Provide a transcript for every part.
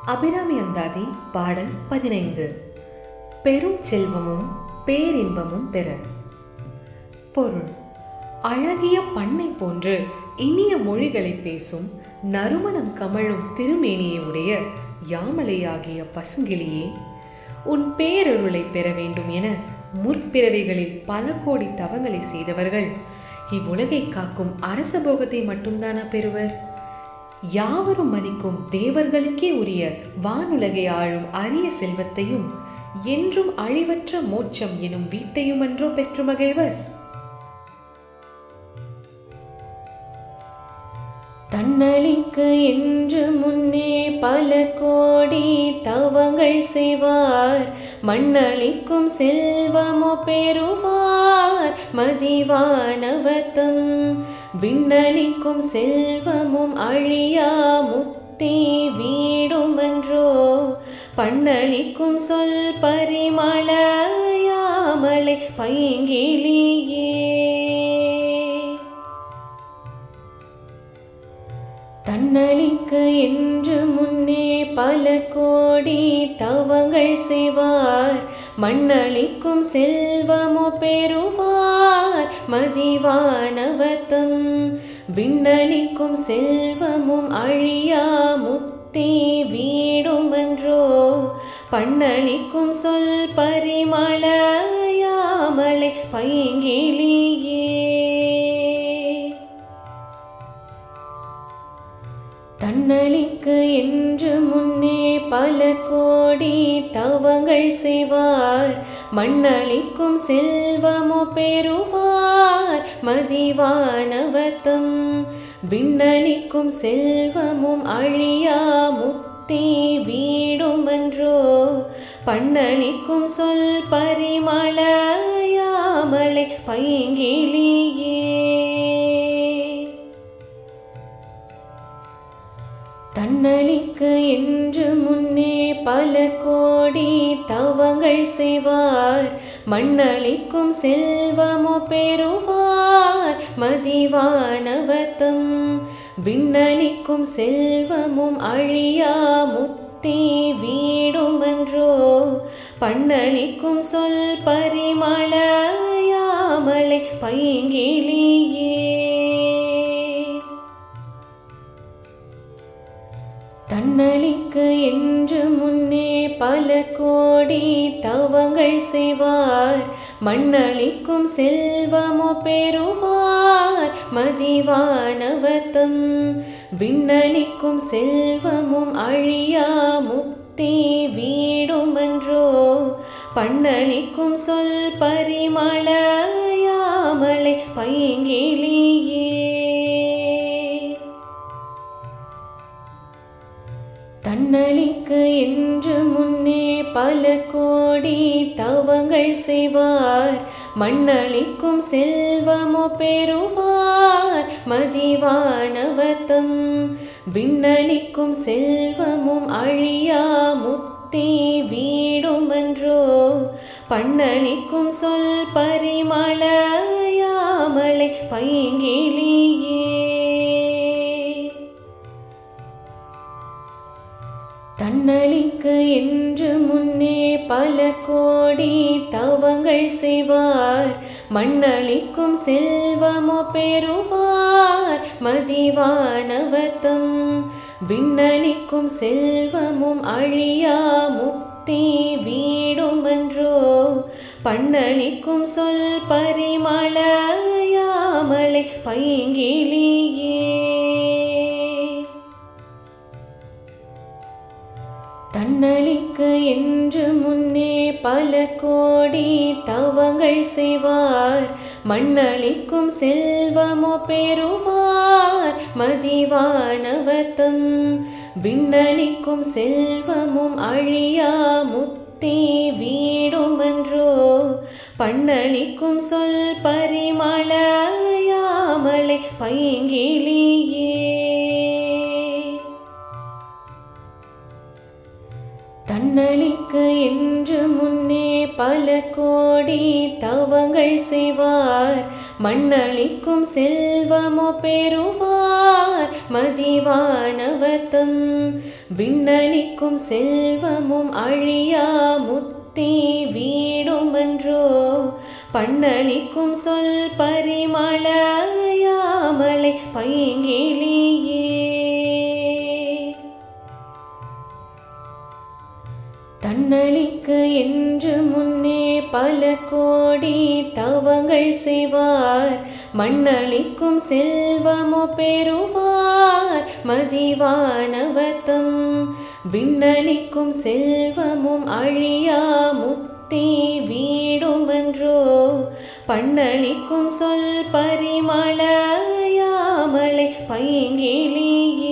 அபிராமி அந்தாதி பாடல் பதினைந்து பெரும் செல்வமும் பேரின்பமும் பெற பொருள் அழகிய பண்ணை போன்று இனிய மொழிகளை பேசும் நறுமணம் கமழும் திருமேனியை உடைய யாமலையாகிய பசுங்கிளியே உன் பேரருளை பெற வேண்டும் என முற்பிறவிகளில் பல கோடி தவங்களை செய்தவர்கள் இவ்வுலகை காக்கும் அரச போகத்தை மட்டும்தானா பெறுவர் யாவரும் மதிக்கும் தேவர்களுக்கே உரிய வானுலகை ஆளும் அரிய செல்வத்தையும் என்றும் அழிவற்ற மோட்சம் எனும் வீட்டையும் அன்றோ பெற்று மகிழ்வர் தன்னழிக்கு என்று முன்னே பல கோடி தவங்கள் செய்வார் மண்ணளிக்கும் செல்வமோ பெறுவார் மதிவானவத்தம் விண்ணளிக்கும் செல்வமும் அழியா முத்தி வீடுமன்றோ பண்ணளிக்கும் சொல் பரிமளயாமலை பைங்கிளியே தன்னழிக்கு என்று முன்னே பல கோடி தவங்கள் செய்வார் மண்ணளிக்கும் செல்வமோ பெறுவார் மதிவானவத்தம் விண்ணளிக்கும் செல்வமும் அழியா முத்தி வீடுமன்றோ பண்ணளிக்கும் சொல் பரிமளயாமலை பைங்கிளியே தன்னழிக்கு என்று முன்னே பல கோடி தவங்கள் செய்வார் மண்ணளிக்கும் செல்வமோ பெறுவார் மதிவானவத்தம் விண்ணளிக்கும் செல்வமும் அழியா முத்தி வீடுமன்றோ பண்ணளிக்கும் சொல் பரிமளயாமலை பைங்கிளியே தன்னழிக்கு என்று முன்னே பல கோடி தவங்கள் செய்வார் மண்ணளிக்கும் செல்வமோ பெறுவார் மதிவானவத்தம் விண்ணளிக்கும் செல்வமும் அழியா முத்தி வீடுமன்றோ பண்ணளிக்கும் சொல் பரிமளயாமலை பைங்கிளியே தன்னழிக்கு என்று முன்னே பல கோடி தவங்கள் செய்வார் மண்ணளிக்கும் செல்வமோ பெறுவார் மதிவானவத்தம் விண்ணளிக்கும் செல்வமும் அழியா முத்தி வீடுமன்றோ பண்ணளிக்கும் சொல் பரிமளயாமலை பைங்கிளியே தன்னழிக்கு என்று முன்னே பல கோடி தவங்கள் செய்வார் மண்ணளிக்கும் செல்வமோ பெறுவார் மதிவானவத்தம் விண்ணளிக்கும் செல்வமும் அழியா முத்தி வீடுமன்றோ பண்ணளிக்கும் சொல் பரிமளயாமலை பைங்கிளியே தன்னழிக்கு என்று முன்னே பல கோடி தவங்கள் செய்வார் மண்ணளிக்கும் செல்வமோ பெறுவார் மதிவானவத்தம் விண்ணளிக்கும் செல்வமும் அழியா முத்தி வீடுமன்றோ பண்ணளிக்கும் சொல் பரிமளயாமலை பைங்கிளியே தன்னழிக்கு என்று முன்னே பல கோடி தவங்கள் செய்வார் மண்ணளிக்கும் செல்வமோ பெறுவார் மதிவானவத்தம் விண்ணளிக்கும் செல்வமும் அழியா முத்தி வீடுமன்றோ பண்ணளிக்கும் சொல் பரிமளயாமலை பைங்கிளியே தன்னழிக்கு என்று முன்னே பல கோடி தவங்கள் செய்வார் மண்ணளிக்கும் செல்வமோ பெறுவார் பெறுவார் மதிவானவத்தம் விண்ணளிக்கும் செல்வமும் அழியா முத்தி வீடுமன்றோ பண்ணளிக்கும் சொல் பரிமளயாமலை பைங்கிளியே தன்னளிக்கு என்று முன்னே பல கோடி தவங்கள் செய்வார் மண்ணளிக்கும் செல்வமோ பெறுவார் மதிவானவத்தம் விண்ணளிக்கும் செல்வமும் அழியா முத்தி வீடுமன்றோ பண்ணளிக்கும் சொல் பரிமளயாமலை பைங்கிளியே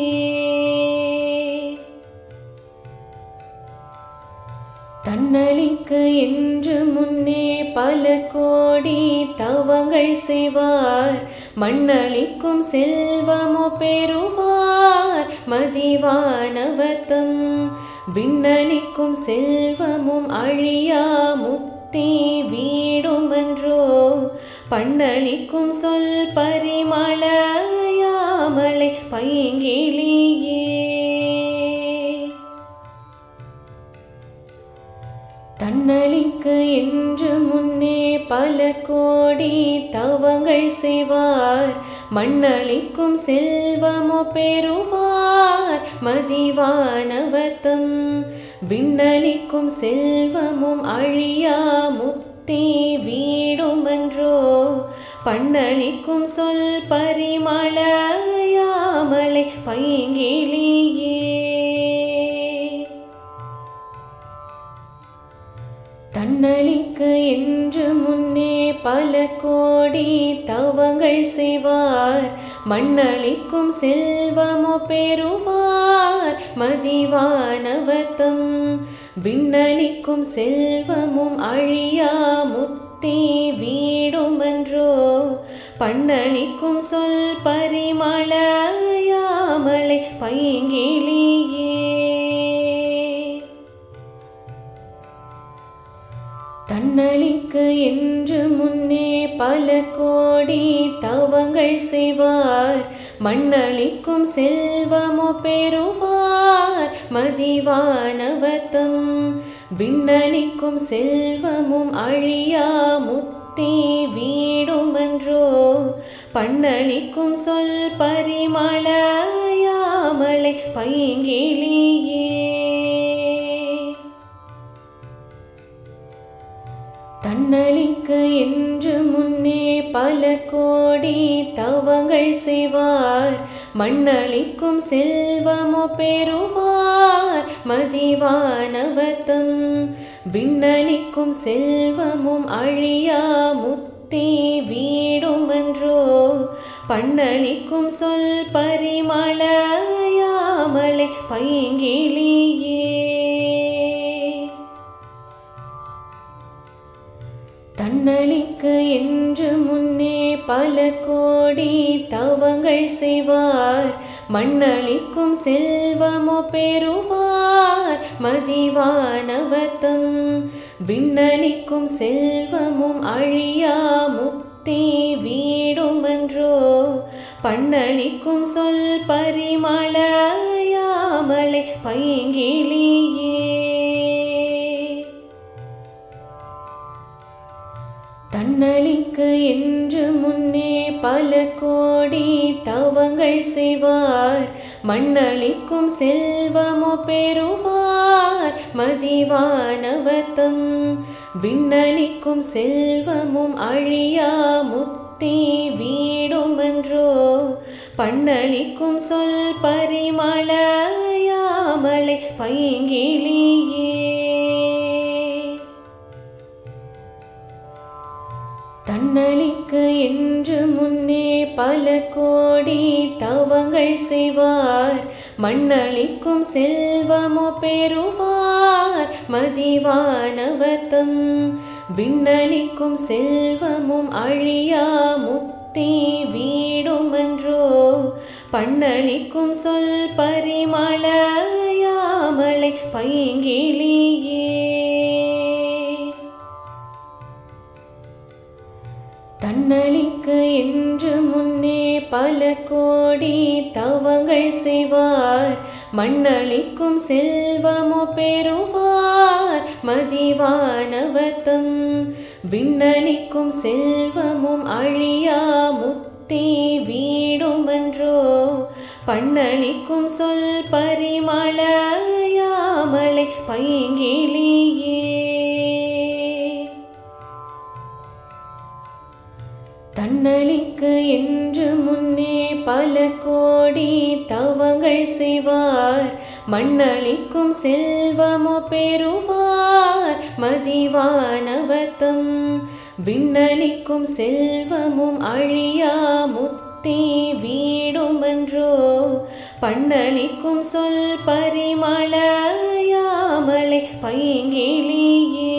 தன்னளிக்கு என்று முன்னே பல கோடி தவங்கள் செய்வார் மண்ணளிக்கும் செல்வமோ பெறுவார் மதிவானவத்தம் விண்ணளிக்கும் செல்வமும் அழியா முத்தி வீடுமன்றோ பண்ணளிக்கும் சொல் பரிமளயாமலை பைங்கிளியே தன்னளிக்கு என்று முன்னே பல கோடி தவங்கள் செய்வார் மண்ணளிக்கும் செல்வமோ பெறுவார் மதிவானவத்தம் விண்ணளிக்கும் செல்வமும் அழியா முத்தி வீடுமன்றோ பண்ணளிக்கும் சொல் பரிமளயாமலை பைங்கிளியே தன்னளிக்கு என்று முன்னே பல கோடி தவங்கள் செய்வார் மண்ணளிக்கும் செல்வமோ பெறுவார் மதிவானவத்தம் விண்ணளிக்கும் செல்வமும் அழியா முத்தி வீடுமன்றோ பண்ணளிக்கும் சொல் பரிமளயாமலை பைங்கிளியே தன்னளிக்கு என்று முன்னே பல கோடி தவங்கள் செய்வார் மண்ணளிக்கும் செல்வமோ பெறுவார் மதிவானவத்தம் விண்ணளிக்கும் செல்வமும் அழியா முத்தி வீடுமன்றோ பண்ணளிக்கும் சொல் பரிமளயாமலை பைங்கிளியே தன்னளிக்கு என்று முன்னே பல கோடி தவங்கள் செய்வார் மண்ணளிக்கும் செல்வமோ பெறுவார் மதிவானவத்தம் விண்ணளிக்கும் செல்வமும் அழியா முத்தி வீடுமன்றோ பண்ணளிக்கும் சொல் பரிமளயாமலை பைங்கிளியே தன்னளிக்கு என்று முன்னே பல கோடி தவங்கள் செய்வார் மண்ணளிக்கும் செல்வமோ பெறுவார் மதிவானவத்தம் விண்ணளிக்கும் செல்வமும் அழியா முத்தி வீடுமன்றோ பண்ணளிக்கும் சொல் பரிமளயாமலை பைங்கிளியே தன்னளிக்கு என்று முன்னே பல கோடி தவங்கள் செய்வார் மண்ணளிக்கும் செல்வமோ பெறுவார் மதிவானவத்தம் விண்ணளிக்கும் செல்வமும் அழியா முத்தி வீடுமன்றோ பண்ணளிக்கும் சொல் பரிமளயாமலை பைங்கிளியே தன்னளிக்கு என்று முன்னே பல கோடி தவங்கள் செய்வார் மண்ணளிக்கும் செல்வமோ பெறுவார் மதிவானவத்தம் விண்ணளிக்கும் செல்வமும் அழியா முத்தி வீடுமன்றோ பண்ணளிக்கும் சொல் பரிமளயாமலை பைங்கிளியே தன்னளிக்கு என்று முன்னே பல கோடி தவ செய்வார் மண்ணளிக்கும் செல்வமோ பெறுவார் மதிவானவத்தம் விண்ணளிக்கும் செல்வமும் அழியா முத்தே வீடுமன்றோ பண்ணளிக்கும் சொல் பரிமளயாமலை பைங்கிளியே தன்னளிக்கு என்று முன்னே பல கோடி தவங்கள் செய்வார் மண்ணளிக்கும் செல்வமோ பெறுவார் மதிவானவத்தம் விண்ணளிக்கும் செல்வமும் அழியா முத்தே வீடுமன்றோ பண்ணளிக்கும் சொல் பரிமளயாமலை பைங்கிளியே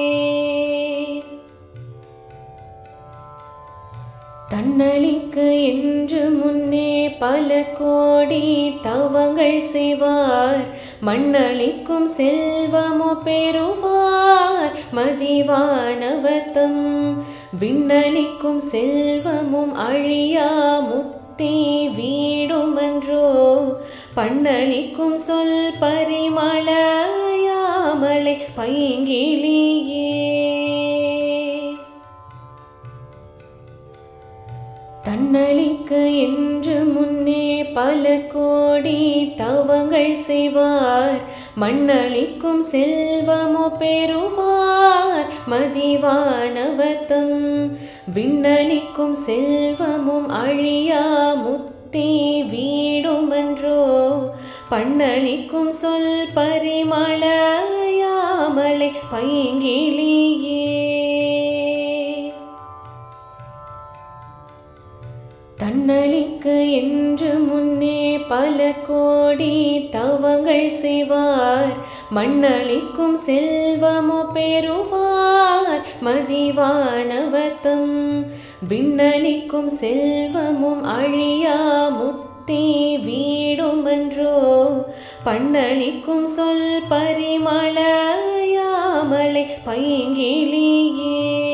தன்னளிக்கு என்று முன்னே பல கோடி தவங்கள் செய்வார் மண்ணளிக்கும் செல்வமோ பெறுவார் மதிவானவத்தம் விண்ணளிக்கும் செல்வமும் அழியா முத்தே வீடுமன்றோ பண்ணளிக்கும் சொல் பரிமளயாமலை பைங்கிளியே தன்னளிக்கு என்று முன்னே பல கோடி தவங்கள் செய்வார் மண்ணளிக்கும் செல்வமோ பெறுவார் மதிவானவத்தம் விண்ணளிக்கும் செல்வமும் அழியா முத்தே வீடுமன்றோ பண்ணளிக்கும் சொல் பரிமளயாமலை பைங்கிளியே தன்னளிக்கு என்று முன்னே பல கோடி தவங்கள் செய்வார் மண்ணளிக்கும் செல்வமோ பெறுவார் மதிவானவத்தம் விண்ணளிக்கும் செல்வமும் அழியா முத்தே வீடுமன்றோ பண்ணளிக்கும் சொல் பரிமளயாமலை பைங்கிளியே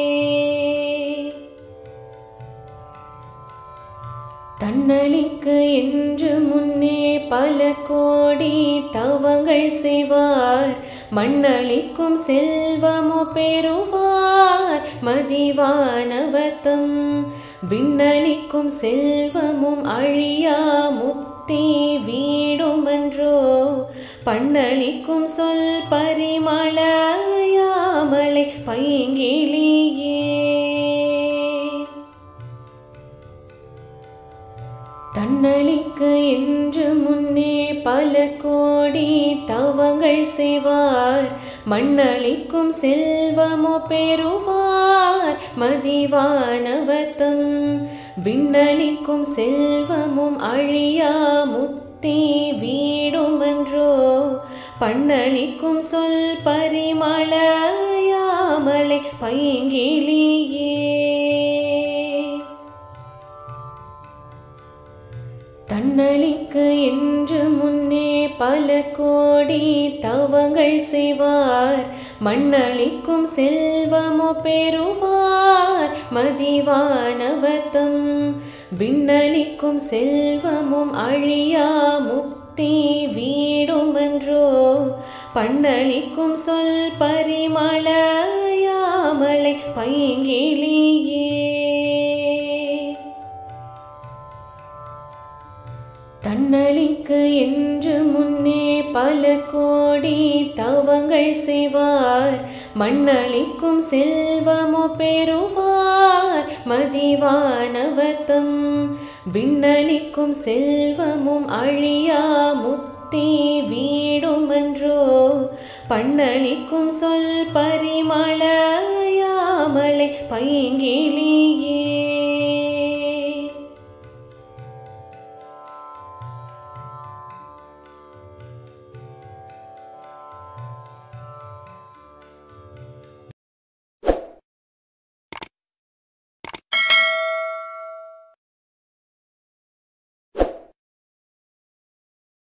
தன்னளிக்கு என்று முன்னே பல கோடி தவங்கள் செய்வார் மண்ணளிக்கும் செல்வமோ பெறுவார் மதிவானவத்தம் விண்ணளிக்கும் செல்வமும் அழியா முத்தே வீடுமன்றோ பண்ணளிக்கும் சொல் பரிமளயாமலை பைங்கிளியே தன்னளிக்கு என்று முன்னே பல கோடி தவங்கள் செய்வார் மண்ணளிக்கும் செல்வமோ பெறுவார் மதிவானவத்தம் விண்ணளிக்கும் செல்வமும் அழியா முத்தே வீடுமன்றோ பண்ணளிக்கும் சொல் பரிமளயாமலை பைங்கிளியே தன்னளிக்கு என்று முன்னே பல கோடி தவங்கள் செய்வார் மண்ணளிக்கும் செல்வமோ பெறுவார் மதிவானவத்தம் விண்ணளிக்கும் செல்வமும் அழியா முத்தே வீடுமன்றோ பண்ணளிக்கும் சொல் பரிமளயாமலை பைங்கிளியே தன்னளிக்கு என்று முன்னே பல கோடி தவங்கள் செய்வார் மண்ணளிக்கும் செல்வமோ பெறுவார் மதிவானவத்தம் விண்ணளிக்கும் செல்வமும் அழியா முத்தே வீடுமன்றோ பண்ணளிக்கும் சொல் பரிமளயாமலை பைங்கிளியே